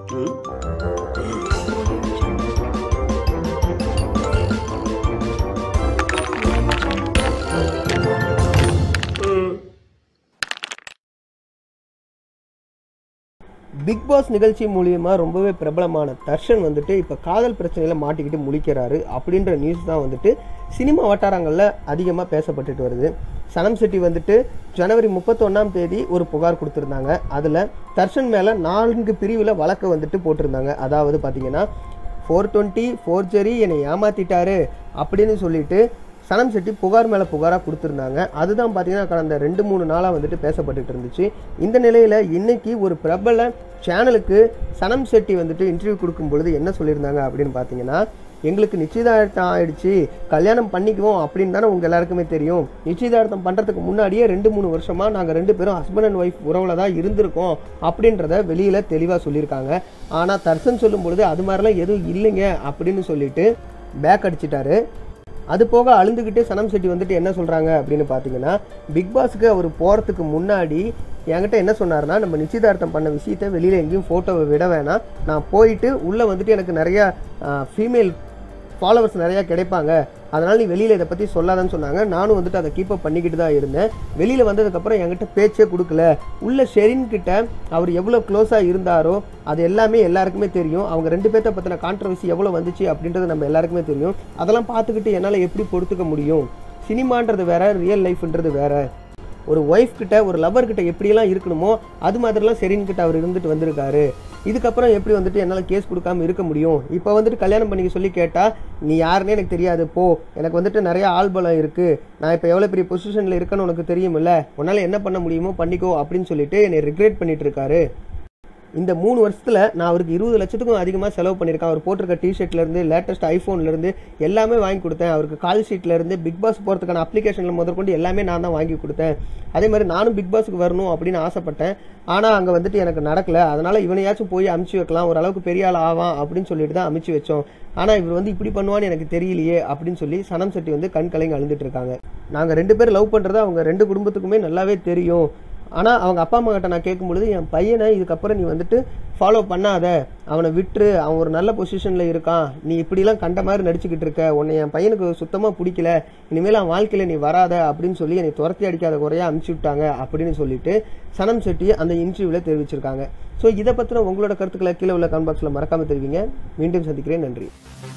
big pass நிகழ்ச்சி மூலியமா ரொம்பவே பிரபலமான தர்ஷன் வந்துட்டு இப்போ காதல் பிரச்சனையில மாட்டிக்கிட்டு முழிக்கிறாரு அப்படின்ற நியூஸ் தான் வந்துட்டு சினிமா வட்டாரங்களில் அதிகமாக பேசப்பட்டுட்டு வருது சனம் செட்டி வந்துட்டு ஜனவரி முப்பத்தொன்னாம் தேதி ஒரு புகார் கொடுத்துருந்தாங்க அதில் தர்ஷன் மேலே நான்கு பிரிவில் வழக்கு வந்துட்டு போட்டிருந்தாங்க அதாவது பார்த்தீங்கன்னா ஃபோர் டுவெண்ட்டி ஃபோர்ஜரி என்னை ஏமாத்திட்டாரு அப்படின்னு சொல்லிட்டு சனம் செட்டி புகார் மேலே புகாராக கொடுத்துருந்தாங்க அதுதான் பார்த்தீங்கன்னா கடந்த ரெண்டு மூணு நாளாக வந்துட்டு பேசப்பட்டுட்டு இருந்துச்சு இந்த நிலையில் இன்னைக்கு ஒரு பிரபல சேனலுக்கு சனம் செட்டி வந்துட்டு இன்டர்வியூ கொடுக்கும் பொழுது என்ன சொல்லியிருந்தாங்க அப்படின்னு பார்த்தீங்கன்னா எங்களுக்கு நிச்சயதார்த்தம் ஆயிடுச்சு கல்யாணம் பண்ணிக்குவோம் அப்படின்னு தானே உங்கள் எல்லாருக்குமே தெரியும் நிச்சயதார்த்தம் பண்ணுறதுக்கு முன்னாடியே ரெண்டு மூணு வருஷமாக நாங்கள் ரெண்டு பேரும் ஹஸ்பண்ட் அண்ட் ஒய்ஃப் உறவில் தான் இருந்திருக்கோம் அப்படின்றத வெளியில் தெளிவாக சொல்லியிருக்காங்க ஆனால் தர்சன் சொல்லும் பொழுது அது மாதிரிலாம் எதுவும் இல்லைங்க அப்படின்னு சொல்லிட்டு பேக் அடிச்சிட்டாரு அது போக அழுந்துக்கிட்டு சனம் செட்டி வந்துட்டு என்ன சொல்கிறாங்க அப்படின்னு பார்த்தீங்கன்னா பிக் பாஸுக்கு அவர் போகிறதுக்கு முன்னாடி என்கிட்ட என்ன சொன்னார்னா நம்ம நிச்சயதார்த்தம் பண்ண விஷயத்த வெளியில் எங்கேயும் ஃபோட்டோவை விட வேணாம் நான் போயிட்டு உள்ளே வந்துட்டு எனக்கு நிறையா ஃபீமேல் ஃபாலோவர்ஸ் நிறையா கிடைப்பாங்க அதனால் நீ வெளியில் இதை பற்றி சொல்லாதன்னு சொன்னாங்க நானும் வந்துட்டு அதை கீப் அப் பண்ணிக்கிட்டு தான் இருந்தேன் வெளியில் வந்ததுக்கப்புறம் என்கிட்ட பேச்சே கொடுக்கல உள்ள ஷெரின் கிட்ட அவர் எவ்வளோ க்ளோஸாக இருந்தாரோ அது எல்லாமே எல்லாருக்குமே தெரியும் அவங்க ரெண்டு பேர்த்த பற்றின கான்ட்ரவர்சி எவ்வளோ வந்துச்சு அப்படின்றது நம்ம எல்லாருக்குமே தெரியும் அதெல்லாம் பார்த்துக்கிட்டு என்னால் எப்படி பொறுத்துக்க முடியும் சினிமான்றது வேற ரியல் லைஃப்ன்றது வேற ஒரு ஒய்ஃப் கிட்ட ஒரு லவர் கிட்ட எப்படியெல்லாம் இருக்கணுமோ அது மாதிரிலாம் செரின் கிட்ட அவர் இருந்துட்டு வந்திருக்காரு இதுக்கப்புறம் எப்படி வந்துட்டு என்னால் கேஸ் கொடுக்காம இருக்க முடியும் இப்போ வந்துட்டு கல்யாணம் பண்ணிக்க சொல்லி கேட்டால் நீ யாருன்னே எனக்கு தெரியாது போ எனக்கு வந்துட்டு நிறைய ஆள்பலம் இருக்குது நான் இப்போ எவ்வளோ பெரிய பொசிஷனில் இருக்கேன்னு உனக்கு தெரியுமில்ல உன்னால் என்ன பண்ண முடியுமோ பண்ணிக்கோ அப்படின்னு சொல்லிட்டு என்னை ரிக்ரெட் பண்ணிட்டு இருக்காரு இந்த மூணு வருஷத்தில் நான் அவருக்கு இருபது லட்சத்துக்கும் அதிகமாக செலவு பண்ணியிருக்கேன் அவர் போட்டிருக்க டிஷர்ட்லேருந்து லேட்டஸ்ட் ஐஃபோன்லேருந்து எல்லாமே வாங்கி கொடுத்தேன் அவருக்கு கால் ஷீட்லேருந்து பிக் பாஸ் போகிறதுக்கான அப்ளிகேஷனில் முதற்கொண்டு எல்லாமே நான் தான் வாங்கி கொடுத்தேன் அதே மாதிரி நானும் பிக் பாஸுக்கு வரணும் அப்படின்னு ஆசைப்பட்டேன் ஆனால் அங்கே வந்துட்டு எனக்கு நடக்கல அதனால் இவனையாச்சும் போய் அமுச்சு வைக்கலாம் ஓரளவுக்கு பெரிய ஆள் ஆவான் அப்படின்னு சொல்லிட்டு தான் அமுச்சு வச்சோம் ஆனால் இவர் வந்து இப்படி பண்ணுவான்னு எனக்கு தெரியலையே அப்படின்னு சொல்லி சனம் செட்டி வந்து கண் கலங்கி அழுந்துட்டு இருக்காங்க நாங்கள் ரெண்டு பேரும் லவ் பண்ணுறது அவங்க ரெண்டு குடும்பத்துக்குமே நல்லாவே தெரியும் ஆனால் அவங்க அப்பா அம்மா கிட்ட நான் கேட்கும்பொழுது என் பையனை இதுக்கப்புறம் நீ வந்துட்டு ஃபாலோ பண்ணாத அவனை விட்டுரு அவன் ஒரு நல்ல பொசிஷனில் இருக்கான் நீ இப்படிலாம் கண்ட மாதிரி நடிச்சுக்கிட்டு இருக்க உன்னை என் பையனுக்கு சுத்தமாக பிடிக்கல இனிமேல் அவன் வாழ்க்கையில் நீ வராத அப்படின்னு சொல்லி என்னை துரத்தி அடிக்காத குறையா அமுச்சு விட்டாங்க அப்படின்னு சொல்லிட்டு சனம் செட்டி அந்த இன்டர்வியூவில் தெரிவிச்சிருக்காங்க ஸோ இதை பற்றின உங்களோட கருத்துக்களை கீழே உள்ள கமெண்ட் பாக்ஸில் மறக்காமல் தெரிவிங்க மீண்டும் சந்திக்கிறேன் நன்றி